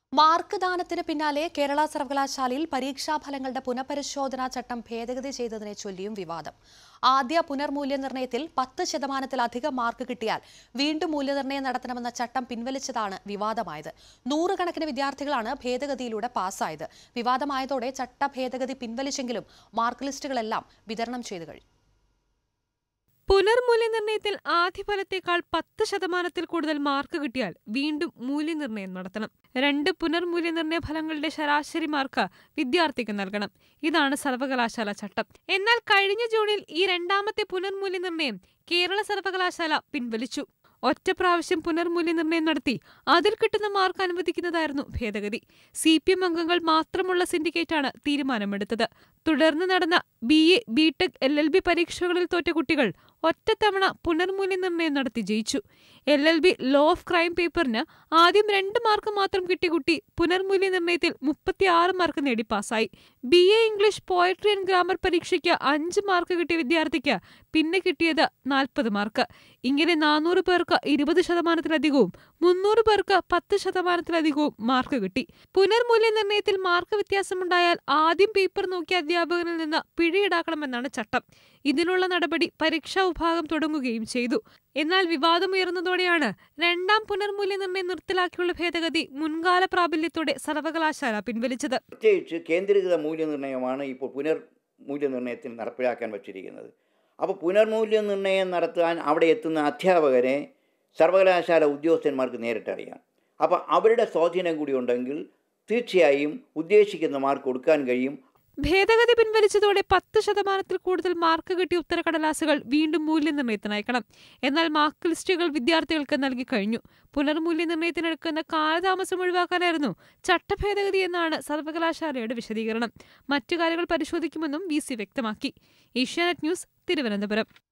mark ദാനത്തിന് പിന്നാലെ കേരള സർവകലാശാലയിൽ പരീക്ഷാഫലങ്ങളുടെ പുനഃപരിശോധനാ ചട്ടം ഭേദഗതി ചെയ്തതിനെ ചൊല്ലിയും വിവാദം ആദ്യ പുനർമൂല്യനിർണ്ണയത്തിൽ പത്ത് ശതമാനത്തിലധികം മാർക്ക് കിട്ടിയാൽ വീണ്ടും മൂല്യനിർണ്ണയം നടത്തണമെന്ന ചട്ടം പിൻവലിച്ചതാണ് വിവാദമായത് നൂറുകണക്കിന് വിദ്യാർത്ഥികളാണ് ഭേദഗതിയിലൂടെ പാസ്സായത് വിവാദമായതോടെ ചട്ട ഭേദഗതി പിൻവലിച്ചെങ്കിലും മാർക്ക് ലിസ്റ്റുകളെല്ലാം വിതരണം ചെയ്തു കഴിഞ്ഞു പുനർമൂല്യനിർണ്ണയത്തിൽ ആദ്യ ഫലത്തേക്കാൾ പത്ത് ശതമാനത്തിൽ കൂടുതൽ മാർക്ക് കിട്ടിയാൽ വീണ്ടും മൂല്യനിർണ്ണയം നടത്തണം രണ്ട് പുനർമൂല്യനിർണ്ണയ ഫലങ്ങളുടെ ശരാശരി മാർക്ക് വിദ്യാർത്ഥിക്ക് നൽകണം ഇതാണ് സർവകലാശാല ചട്ടം എന്നാൽ കഴിഞ്ഞ ജൂണിൽ ഈ രണ്ടാമത്തെ പുനർമൂല്യനിർണ്ണയം കേരള സർവകലാശാല പിൻവലിച്ചു ഒറ്റ പ്രാവശ്യം പുനർമൂല്യനിർണ്ണയം നടത്തി അതിൽ കിട്ടുന്ന മാർക്ക് അനുവദിക്കുന്നതായിരുന്നു ഭേദഗതി സി പി എം അംഗങ്ങൾ മാത്രമുള്ള സിൻഡിക്കേറ്റാണ് തീരുമാനമെടുത്തത് തുടർന്ന് നടന്ന B A B tech L L B പരീക്ഷകളിൽ തോറ്റ കുട്ടികൾ ഒറ്റത്തവണ പുനർമൂല്യനിർണ്ണയം നടത്തി ജയിച്ചു L L B law of crime പേപ്പറിന് ആദ്യം രണ്ട് മാർക്ക് മാത്രം കിട്ടിയ കുട്ടി പുനർമൂല്യനിർണ്ണയത്തിൽ മുപ്പത്തിയാറ് മാർക്ക് നേടി പാസ്സായി B A English poetry and grammar പരീക്ഷയ്ക്ക് അഞ്ച് മാർക്ക് കിട്ടിയ വിദ്യാർത്ഥിക്ക് പിന്നെ കിട്ടിയത് നാൽപ്പത് മാർക്ക് ഇങ്ങനെ നാനൂറ് പേർക്ക് ഇരുപത് ശതമാനത്തിലധികവും മുന്നൂറ് പേർക്ക് പത്ത് ശതമാനത്തിലധികവും മാർക്ക് കിട്ടി പുനർമൂല്യനിർണ്ണയത്തിൽ മാർക്ക് വ്യത്യാസമുണ്ടായാൽ ആദ്യം പേപ്പർ നോക്കിയ അധ്യാപകനിൽ നിന്ന് പിഴ ഈടാക്കണമെന്നാണ് ചട്ടം ഇതിനുള്ള നടപടി പരീക്ഷാ വിഭാഗം തുടങ്ങുകയും ചെയ്തു എന്നാൽ വിവാദമുയർന്നതോടെയാണ് രണ്ടാം പുനർമൂല്യനിർണ്ണയം നിർത്തലാക്കിയുള്ള ഭേദഗതി മുൻകാല പ്രാബല്യത്തോടെ സർവകലാശാല പിൻവലിച്ചത് പ്രത്യേകിച്ച് കേന്ദ്രീകൃത മൂല്യനിർണ്ണയമാണ് ഇപ്പോൾ പുനർ മൂല്യനിർണ്ണയത്തിൽ നടപ്പിലാക്കാൻ വച്ചിരിക്കുന്നത് അപ്പോൾ പുനർമൂല്യനിർണ്ണയം നടത്താൻ അവിടെ എത്തുന്ന അധ്യാപകരെ സർവകലാശാല ഉദ്യോഗസ്ഥന്മാർക്ക് നേരിട്ടറിയാം അപ്പോൾ അവരുടെ സ്വാധീനം കൂടി ഉണ്ടെങ്കിൽ തീർച്ചയായും ഉദ്ദേശിക്കുന്ന മാർക്ക് കൊടുക്കാൻ കഴിയും ഭേദഗതി പിൻവലിച്ചതോടെ പത്ത് ശതമാനത്തിൽ കൂടുതൽ മാർക്ക് കിട്ടിയ ഉത്തരക്കടലാസുകൾ വീണ്ടും മൂല്യനിർണ്ണയത്തിന് അയക്കണം എന്നാൽ മാർക്ക് ലിസ്റ്റുകൾ വിദ്യാർത്ഥികൾക്ക് നൽകി കഴിഞ്ഞു പുനർമൂല്യനിർണ്ണയത്തിനെടുക്കുന്ന കാലതാമസം ഒഴിവാക്കാനായിരുന്നു ചട്ടഭേദഗതി എന്നാണ് സർവകലാശാലയുടെ വിശദീകരണം മറ്റു കാര്യങ്ങൾ പരിശോധിക്കുമെന്നും വി സി വ്യക്തമാക്കി ഏഷ്യാനെറ്റ് ന്യൂസ് തിരുവനന്തപുരം